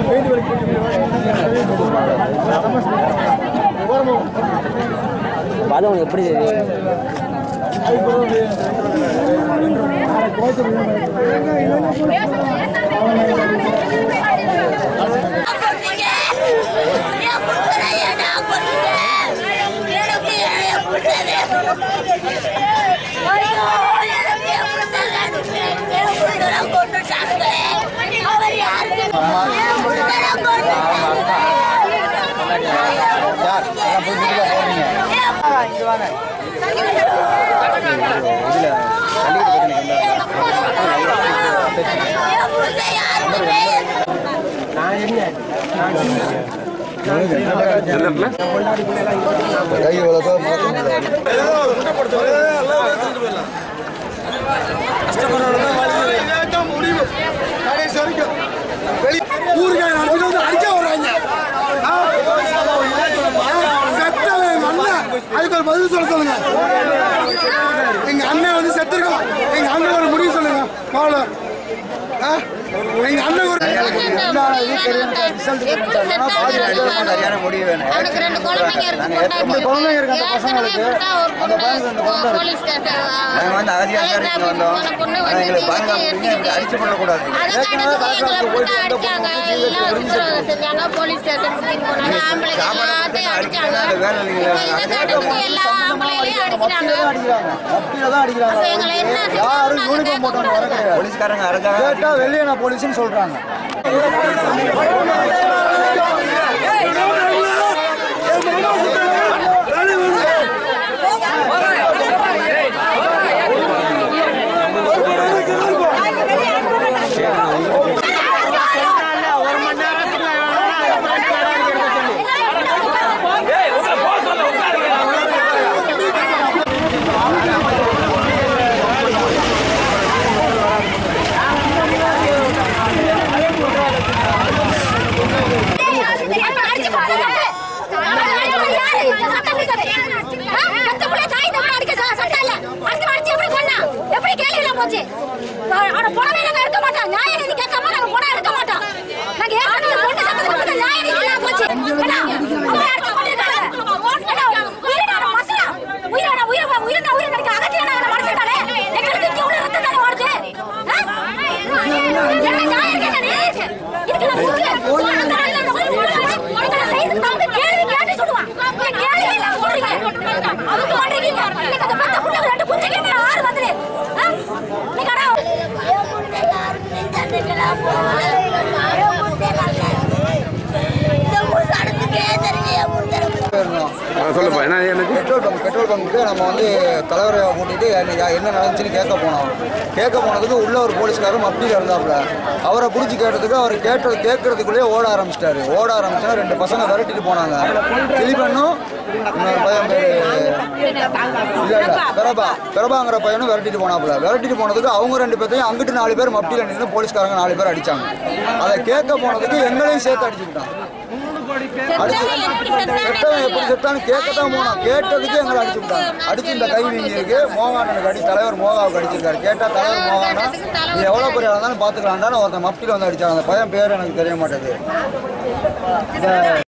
அது உனக்கு எப்படி தெரியும் கை இவ்வளோ மாற்ற முடிவு கடைசி வரைக்கும் வெளி ஊருக்காக நடத்திட்டு வந்து அடிக்க வர்றாங்க ஆ? செத்தவன் எங்க அண்ணன் அதுக்கு ஒரு பதில் சொல்ல சொல்லுங்க எங்க அண்ணன் வந்து செத்துருக்கோம் எங்க அண்ணன் ஒரு முடிவு சொல்லுங்க மாவுல எங்க அண்ணன் ஒரு சரியான முடிவு வேணும் அவனுக்கு ரெண்டு குழந்தைங்க இருக்கு ரெண்டு குழந்தைங்க இருக்கு அந்த பசங்களுக்கு. அந்த பையனுக்கு ரெண்டு குழந்தை இருக்கு. போலீஸ் ஸ்டேஷன் நாங்க வந்து அதிகாரி இங்க வந்தோம் ஆனா எங்களுக்கு பாதுகாப்பு இல்லைங்க, இப்படி அடிச்சு பண்ணக்கூடாது ஏற்கனவே கலெக்டர் போயிட்டு எந்த பொண்ணுக்கும் செஞ்சாங்க போலீஸ் ஸ்டேஷன் போனாங்க ஆம்பளை எல்லாத்தையும் அடிச்சாங்க அந்த வேலை இல்லைங்களா? இதை கேட்டதுக்கு எல்லா ஆம்பளைங்களையும் அடிக்கிறாங்க மத்தியில தான் அடிக்கிறாங்க அப்ப எங்களை என்ன செய்யணும்? யாரும் நாங்க யூனிஃபார்ம் போட்டவங்க வர கிடையாது போலீஸ்காரங்க அரசாங்க கேட்டா வெளியே நான் போலீஸ்னு சொல்றாங்க சொல்லுப்பா என்ன எனக்கு பெட்ரோல் பங்க் பெட்ரோல் பங்க்கு நம்ம வந்து தலைவரை கூட்டிட்டு என்ன என்ன நடந்துச்சுன்னு கேட்க போனோம் கேட்க போனதுக்கு உள்ள ஒரு போலீஸ்காரரும் மப்பியில் இருந்தாப்புல அவரை பிடிச்சி கேட்டதுக்கு அவர் கேட்டது கேட்கறதுக்குள்ளேயே ஓட ஆரம்பிச்சிட்டாரு ஓட ஆரம்பிச்சா ரெண்டு பசங்க விரட்டிட்டு போனாங்க திலீபனும் இன்னொரு பையன் பேரு இல்ல இல்ல பெரபா பெரபாங்கிற பையனும் விரட்டிட்டு போனாப்புல விரட்டிட்டு போனதுக்கு அவங்க ரெண்டு பேர்த்தையும் அங்கிட்டு நாலு பேர் மப்பியில் நின்று போலீஸ்காரங்க நாலு பேர் அடிச்சாங்க அதை கேட்க போனதுக்கு எங்களையும் சேர்த்து அடிச்சுக்கிட்டான் அடிச்சு செத்தவன் எப்படி செத்தான்னு கேட்கத்தான் போனோம் கேட்டதுக்கு எங்களை அடிச்சு விட்டாங்க அடிச்சு இந்த கை வீங்கி இருக்கு மோகானனுக்கு அடி தலைவர் மோகாவுக்கு அடிச்சிருக்காரு கேட்டா தலைவர் மோகானா நீ எவ்வளவு பெரிய ஆளா இருந்தாலும் பாத்துக்கலாம்டான்னு ஒருத்தன் மப்பியில் வந்து அடிச்சாங்க அந்த பையன் பேர் எனக்கு தெரிய மாட்டேது இந்த